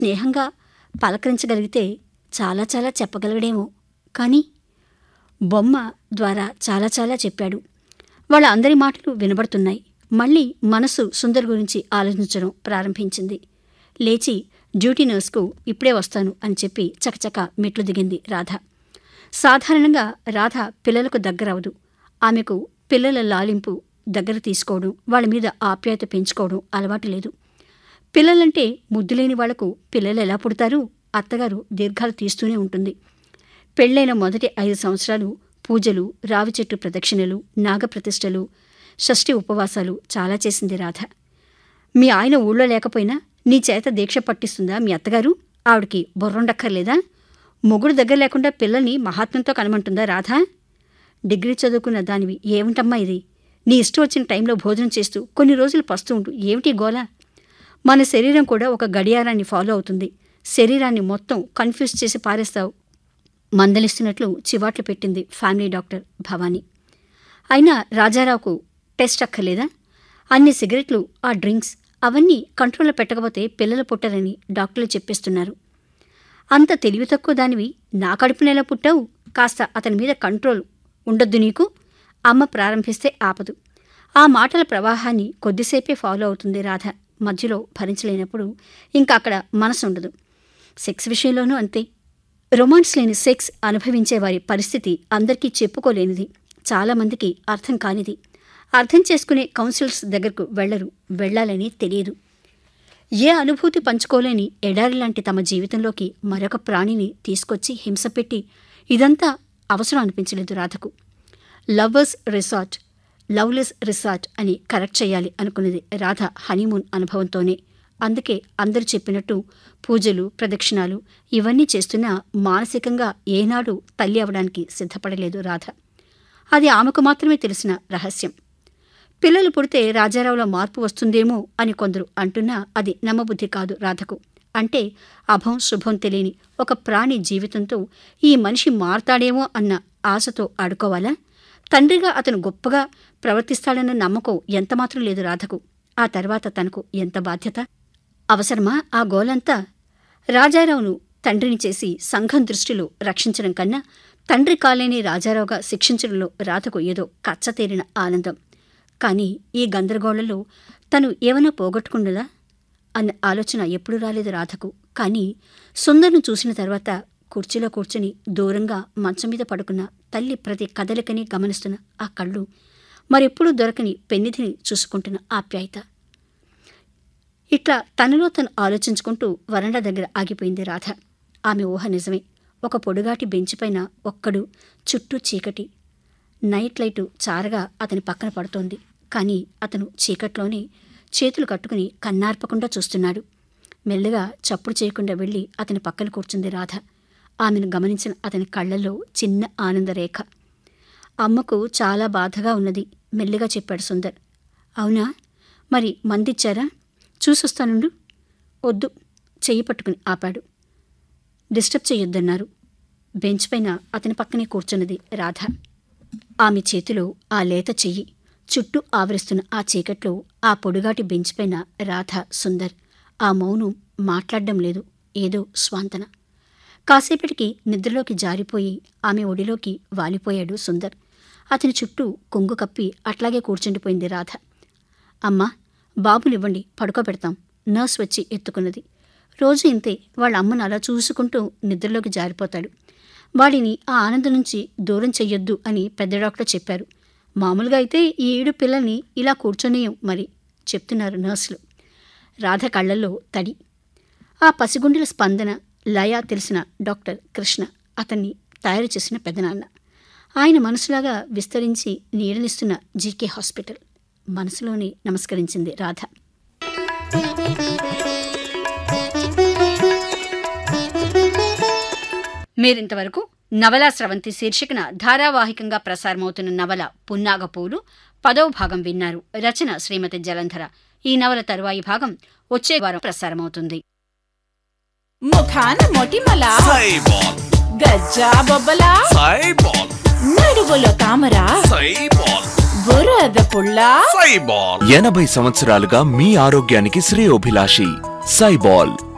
స్నేహంగా పలకరించగలిగితే చాలా చాలా చెప్పగలగడేమో కానీ బొమ్మ ద్వారా చాలా చాలా చెప్పాడు వాళ్ళ అందరి మాటలు వినబడుతున్నాయి మళ్ళీ మనసు సుందర్ గురించి ఆలోచించడం ప్రారంభించింది లేచి డ్యూటీ నర్స్కు ఇప్పుడే వస్తాను అని చెప్పి చకచక మెట్లు దిగింది రాధ సాధారణంగా రాధ పిల్లలకు దగ్గరవదు ఆమెకు పిల్లల లాలింపు దగ్గర తీసుకోవడం వాళ్ళ మీద ఆప్యాయత పెంచుకోవడం అలవాటు లేదు పిల్లలంటే ముద్దు లేని వాళ్లకు పిల్లలు ఎలా పుడతారు అత్తగారు దీర్ఘాలు తీస్తూనే ఉంటుంది పెళ్ళైన మొదటి ఐదు సంవత్సరాలు పూజలు రావి చెట్టు ప్రదక్షిణలు నాగప్రతిష్టలు షష్ఠి ఉపవాసాలు చాలా చేసింది రాధ మీ ఆయన ఊళ్ళో లేకపోయినా నీ చేత దీక్ష పట్టిస్తుందా మీ అత్తగారు ఆవిడకి బుర్రండక్కర్లేదా మొగుడు దగ్గర లేకుండా పిల్లల్ని మహాత్మ్యంతో కనమంటుందా రాధా డిగ్రీ చదువుకున్న దానివి ఏమిటమ్మా ఇది నీ ఇష్టం వచ్చిన టైంలో భోజనం చేస్తూ కొన్ని రోజులు పస్తూ ఉంటూ ఏమిటి గోల మన శరీరం కూడా ఒక గడియారాన్ని ఫాలో అవుతుంది శరీరాన్ని మొత్తం కన్ఫ్యూజ్ చేసి పారేస్తావు మందలిస్తున్నట్లు చివాట్లు పెట్టింది ఫ్యామిలీ డాక్టర్ భవానీ అయినా రాజారావుకు టెస్ట్ అక్కర్లేదా అన్ని సిగరెట్లు ఆ డ్రింక్స్ అవన్నీ కంట్రోల్లో పెట్టకపోతే పిల్లలు పుట్టరని డాక్టర్లు చెప్పేస్తున్నారు అంత తెలివి తక్కువ దానివి నా కడుపున ఎలా పుట్టావు కాస్త అతని మీద కంట్రోల్ ఉండొద్దు నీకు అమ్మ ప్రారంభిస్తే ఆపదు ఆ మాటల ప్రవాహాన్ని కొద్దిసేపే ఫాలో అవుతుంది రాధ మధ్యలో భరించలేనప్పుడు ఇంకా అక్కడ మనసు ఉండదు సెక్స్ విషయంలోనూ అంతే రొమాన్స్ లేని సెక్స్ అనుభవించే వారి పరిస్థితి అందరికీ చెప్పుకోలేనిది చాలామందికి అర్థం కానిది అర్థం చేసుకునే కౌన్సిల్స్ దగ్గరకు వెళ్లరు వెళ్లాలని తెలియదు ఏ అనుభూతి పంచుకోలేని ఎడారి లాంటి తమ జీవితంలోకి మరొక ప్రాణిని తీసుకొచ్చి హింసపెట్టి ఇదంతా అవసరం అనిపించలేదు రాధకు లవర్స్ రిసార్ట్ లవ్లెస్ రిసార్ట్ అని కరెక్ట్ చేయాలి అనుకున్నది రాధ హనీమూన్ అనుభవంతోనే అందుకే అందరూ చెప్పినట్టు పూజలు ప్రదక్షిణాలు ఇవన్నీ చేస్తున్నా మానసికంగా ఏనాడు తల్లి అవడానికి సిద్ధపడలేదు రాధ అది ఆమెకు మాత్రమే తెలిసిన రహస్యం పిల్లలు పుడితే రాజారావులో మార్పు వస్తుందేమో అని కొందరు అంటున్నా అది నమ్మబుద్ధి కాదు రాధకు అంటే అభం శుభం తెలియని ఒక ప్రాణి జీవితంతో ఈ మనిషి మారతాడేమో అన్న ఆశతో ఆడుకోవాలా తండ్రిగా అతను గొప్పగా ప్రవర్తిస్తాడన్న నమ్మకం ఎంతమాత్రం లేదు రాధకు ఆ తర్వాత తనకు ఎంత బాధ్యత అవసరమా ఆ గోలంతా రాజారావును తండ్రిని చేసి సంఘం దృష్టిలో రక్షించడం కన్నా తండ్రి కాలేని రాజారావుగా శిక్షించడంలో రాధకు ఏదో కచ్చతేరిన ఆనందం కానీ ఈ గందరగోళంలో తను ఏమైనా పోగొట్టుకున్నదా అన్న ఆలోచన ఎప్పుడు రాలేదు రాధకు కానీ సుందర్ను చూసిన తర్వాత కుర్చీలో కూర్చుని దూరంగా మంచం మీద పడుకున్న తల్లి ప్రతి కదలికని గమనిస్తున్న ఆ కళ్ళు మరెప్పుడూ దొరకని పెన్నిధిని చూసుకుంటున్న ఆప్యాయత ఇట్లా తనలో తను ఆలోచించుకుంటూ వరండా దగ్గర ఆగిపోయింది రాధ ఆమె ఊహ నిజమే ఒక పొడుగాటి బెంచిపైన ఒక్కడు చుట్టూ చీకటి నైట్ లైటు చారగా అతని పక్కన పడుతోంది కానీ అతను చీకట్లోనే చేతులు కట్టుకుని కన్నార్పకుండా చూస్తున్నాడు మెల్లగా చప్పుడు చేయకుండా వెళ్ళి అతని పక్కన కూర్చుంది రాధ ఆమెను గమనించిన అతని కళ్ళల్లో చిన్న ఆనందరేఖ అమ్మకు చాలా బాధగా ఉన్నది మెల్లిగా చెప్పాడు సుందర్ అవునా మరి మందిచ్చారా చూసొస్తానుండు వద్దు చెయ్యి పట్టుకుని ఆపాడు డిస్టర్బ్ చెయ్యొద్దన్నారు బెంచ్ పైన అతని పక్కనే కూర్చున్నది రాధ ఆమె చేతిలో ఆ లేత చెయ్యి చుట్టూ ఆవరిస్తున్న ఆ చీకట్లో ఆ పొడుగాటి బెంచ్ పైన రాధ సుందర్ ఆ మౌనం మాట్లాడడం లేదు ఏదో స్వాంతన కాసేపటికి నిద్రలోకి జారిపోయి ఆమె ఒడిలోకి వాలిపోయాడు సుందర్ అతని చుట్టూ కొంగు కప్పి అట్లాగే కూర్చుండిపోయింది రాధ అమ్మా బాబునివ్వండి పడుకోబెడతాం నర్స్ వచ్చి ఎత్తుకున్నది రోజు ఇంతే వాళ్ళ అమ్మను అలా చూసుకుంటూ నిద్రలోకి జారిపోతాడు వాడిని ఆ ఆనందం నుంచి దూరం చెయ్యొద్దు అని పెద్ద డాక్టర్ చెప్పారు మామూలుగా అయితే ఈ ఏడు పిల్లల్ని ఇలా కూర్చొనియం మరి చెప్తున్నారు నర్సులు రాధ కళ్ళల్లో తడి ఆ పసిగుండెల స్పందన లయ తెలిసిన డాక్టర్ కృష్ణ అతన్ని తయారు చేసిన పెదనాన్న ఆయన మనసులాగా విస్తరించి నీడనిస్తున్న జీకే హాస్పిటల్ మనసులోనే నమస్కరించింది రాధ మీరింతవరకు నవలా స్రవంతి శీర్షికన ధారావాహికంగా ప్రసారమవుతున్న నవల పున్నాగపూలు పదవ భాగం విన్నారు రచన శ్రీమతి జలంధర ఈ నవల తరువాయి భాగం వచ్చే వారం ప్రసారమవుతుంది ముఖాన మొటిమల సైబాల్ గజ్జా బొబ్బల సైబాల్ నడువులో తామర సైబాల్ బురద పుల్ల సైబాల్ ఎనభై సంవత్సరాలుగా మీ ఆరోగ్యానికి శ్రేయోభిలాషి సైబాల్